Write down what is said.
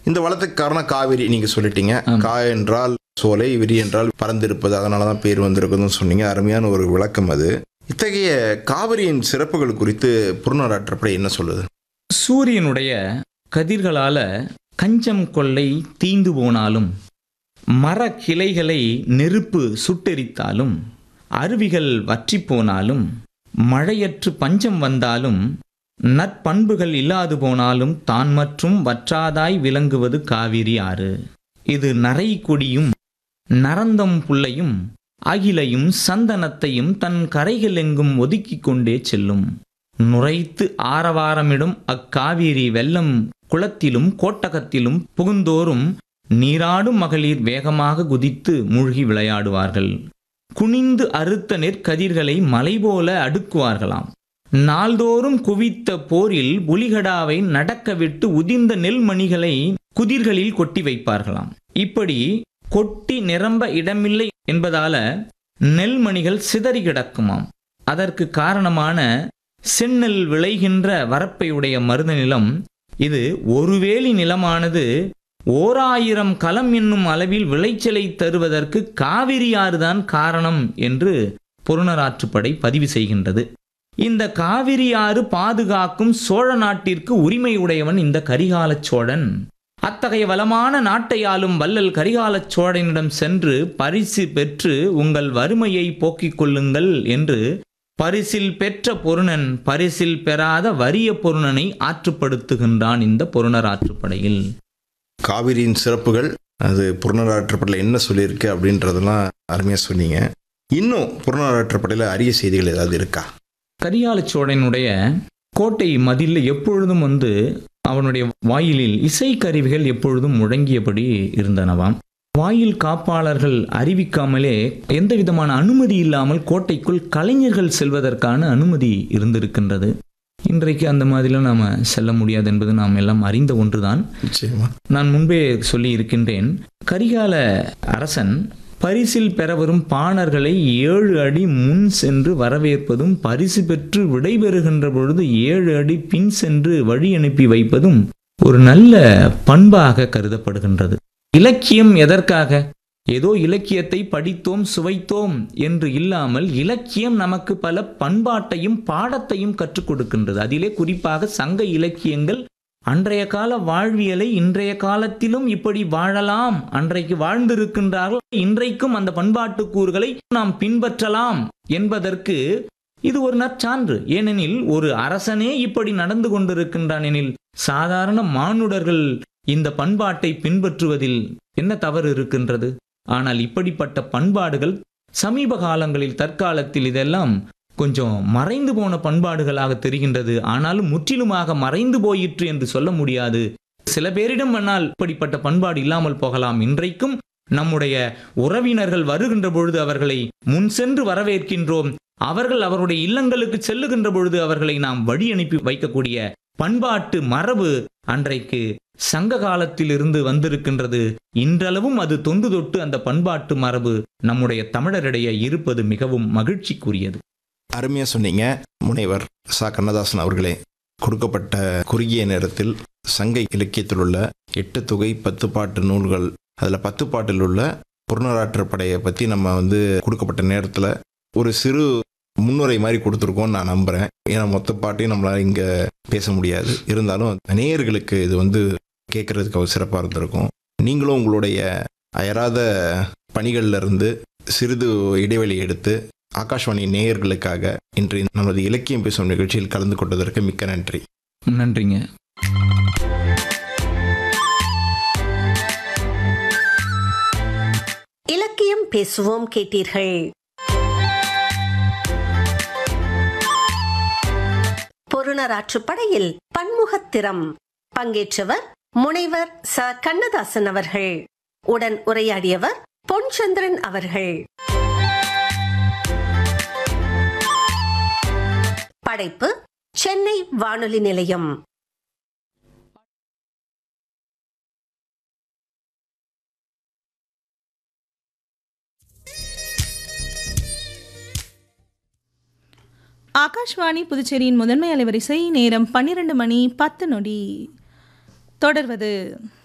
இந்த வளத்துக்கு காரணம் காவிரி நீங்க சொல்லிட்டீங்க கா என்றால் சோலை விரி என்றால் பறந்திருப்பது அதனால தான் பேர் வந்திருக்குதுன்னு சொன்னீங்க அருமையான ஒரு விளக்கம் அது இத்தகைய காவிரியின் சிறப்புகள் குறித்து புறநாடாற்றப்படை என்ன சொல்லுது சூரியனுடைய கதிர்களால கஞ்சம் கொள்ளை தீந்து போனாலும் மர கிளைகளை நெருப்பு சுட்டெரித்தாலும் அருவிகள் வற்றி போனாலும் மழையற்று பஞ்சம் வந்தாலும் நற்பண்புகள் இல்லாது போனாலும் தான் மற்றும் வற்றாதாய் விளங்குவது காவிரி ஆறு இது நரை கொடியும் நரந்தம் புல்லையும் அகிலையும் சந்தனத்தையும் தன் கரைகள் எங்கும் ஒதுக்கிக் கொண்டே செல்லும் நுரைத்து ஆரவாரமிடும் அக்காவிரி வெள்ளம் குளத்திலும் கோட்டகத்திலும் புகுந்தோறும் நீராடும் மகளிர் வேகமாக குதித்து மூழ்கி விளையாடுவார்கள் குனிந்து அறுத்த நெற்கதிர்களை மலை போல அடுக்குவார்களாம் நாள்தோறும் குவித்த போரில் புலிகடாவை நடக்க விட்டு உதிர்ந்த நெல்மணிகளை குதிர்களில் கொட்டி வைப்பார்களாம் இப்படி கொட்டி நிரம்ப இடமில்லை என்பதால நெல்மணிகள் சிதறி கிடக்குமாம் அதற்கு காரணமான செந்நெல் விளைகின்ற வரப்பையுடைய மருத நிலம் இது ஒருவேலி நிலமானது ஓராயிரம் களம் என்னும் அளவில் விளைச்சலை தருவதற்கு காவிரியாறுதான் காரணம் என்று புறநராற்றுப்படை பதிவு செய்கின்றது இந்த காவிரியாறு பாதுகாக்கும் சோழ நாட்டிற்கு உரிமையுடையவன் இந்த கரிகாலச் சோழன் அத்தகைய வளமான நாட்டை ஆளும் வள்ளல் கரிகாலச் சோழனிடம் சென்று பரிசு பெற்று உங்கள் வறுமையை போக்கிக் கொள்ளுங்கள் என்று பரிசில் பெற்ற பொருணன் பரிசில் பெறாத வறிய பொருணனை ஆற்றுப்படுத்துகின்றான் இந்த பொருணர் ஆற்றுப்படையில் காவிரியின் சிறப்புகள் அது புறநாடாற்றப்படையில் என்ன சொல்லியிருக்கு அப்படின்றதெல்லாம் அருமையாக சொன்னீங்க இன்னும் புறநாடாற்றப்படையில் அரிய செய்திகள் ஏதாவது இருக்கா கரிகால சோழனுடைய கோட்டை மதிலில் எப்பொழுதும் வந்து அவனுடைய வாயிலில் இசைக்கருவிகள் எப்பொழுதும் முழங்கியபடி இருந்தனவாம் வாயில் காப்பாளர்கள் அறிவிக்காமலே எந்த விதமான அனுமதி இல்லாமல் கோட்டைக்குள் கலைஞர்கள் செல்வதற்கான அனுமதி இருந்திருக்கின்றது இன்றைக்கு அந்த மாதிரிலாம் நாம் செல்ல முடியாது என்பது நாம் எல்லாம் அறிந்த ஒன்றுதான் நிச்சயமா நான் முன்பே சொல்லி இருக்கின்றேன் கரிகால அரசன் பரிசில் பெற வரும் பாணர்களை ஏழு அடி முன் சென்று வரவேற்பதும் பரிசு பெற்று விடைபெறுகின்ற பொழுது ஏழு அடி பின் சென்று வழி அனுப்பி வைப்பதும் ஒரு நல்ல பண்பாக கருதப்படுகின்றது இலக்கியம் எதற்காக ஏதோ இலக்கியத்தை படித்தோம் சுவைத்தோம் என்று இல்லாமல் இலக்கியம் நமக்கு பல பண்பாட்டையும் பாடத்தையும் கற்றுக் கொடுக்கின்றது அதிலே குறிப்பாக சங்க இலக்கியங்கள் அன்றைய கால வாழ்வியலை இன்றைய காலத்திலும் இப்படி வாழலாம் அன்றைக்கு வாழ்ந்திருக்கின்றார்கள் இன்றைக்கும் அந்த பண்பாட்டு கூறுகளை நாம் பின்பற்றலாம் என்பதற்கு இது ஒரு நற்சான்று ஏனெனில் ஒரு அரசனே இப்படி நடந்து கொண்டிருக்கின்றான் எனில் சாதாரண மானுடர்கள் இந்த பண்பாட்டை பின்பற்றுவதில் என்ன தவறு இருக்கின்றது ஆனால் இப்படிப்பட்ட பண்பாடுகள் சமீப காலங்களில் தற்காலத்தில் இதெல்லாம் கொஞ்சம் மறைந்து போன பண்பாடுகளாக தெரிகின்றது ஆனாலும் முற்றிலுமாக மறைந்து போயிற்று என்று சொல்ல முடியாது சில பேரிடம் வேணால் இப்படிப்பட்ட பண்பாடு இல்லாமல் போகலாம் இன்றைக்கும் நம்முடைய உறவினர்கள் வருகின்ற பொழுது அவர்களை முன் சென்று வரவேற்கின்றோம் அவர்கள் அவருடைய இல்லங்களுக்கு செல்லுகின்ற பொழுது அவர்களை நாம் வழி அனுப்பி வைக்கக்கூடிய பண்பாட்டு மரபு அன்றைக்கு சங்க காலத்திலிருந்து வந்திருக்கின்றது இன்றளவும் அது தொன்று தொட்டு அந்த பண்பாட்டு மரபு நம்முடைய தமிழரிடையே இருப்பது மிகவும் மகிழ்ச்சிக்குரியது அருமையாக சொன்னீங்க முனைவர் சா கண்ணதாசன் அவர்களே கொடுக்கப்பட்ட குறுகிய நேரத்தில் சங்க இலக்கியத்தில் உள்ள எட்டு தொகை பத்து பாட்டு நூல்கள் அதில் பத்து பாட்டில் உள்ள புறநராற்றுப்படையை பற்றி நம்ம வந்து கொடுக்கப்பட்ட நேரத்தில் ஒரு சிறு முன்னுரை மாதிரி கொடுத்துருக்கோம்னு நான் நம்புகிறேன் ஏன்னா மொத்த பாட்டையும் நம்மளால் இங்கே பேச முடியாது இருந்தாலும் நேயர்களுக்கு இது வந்து கேட்குறதுக்கு சிறப்பாக இருந்திருக்கும் நீங்களும் உங்களுடைய அயராத பணிகள்ல இருந்து சிறிது இடைவெளி எடுத்து ஆகாஷ்வாணி நேயர்களுக்காக இன்று நமது இலக்கியம் பேசும் நிகழ்ச்சியில் கலந்து கொண்டதற்கு மிக்க நன்றி நன்றிங்க இலக்கியம் பேசுவோம் கேட்டீர்கள் பொருணராற்றுப்படையில் பன்முகத்திறம் பங்கேற்றவர் முனைவர் ச கண்ணதாசன் அவர்கள் உடன் உரையாடியவர் பொன்சந்திரன் அவர்கள் படைப்பு சென்னை வானொலி நிலையம் ஆகாஷ்வாணி புதுச்சேரியின் முதன்மை அலைவரிசை நேரம் பன்னிரண்டு மணி பத்து நொடி தொடர்வது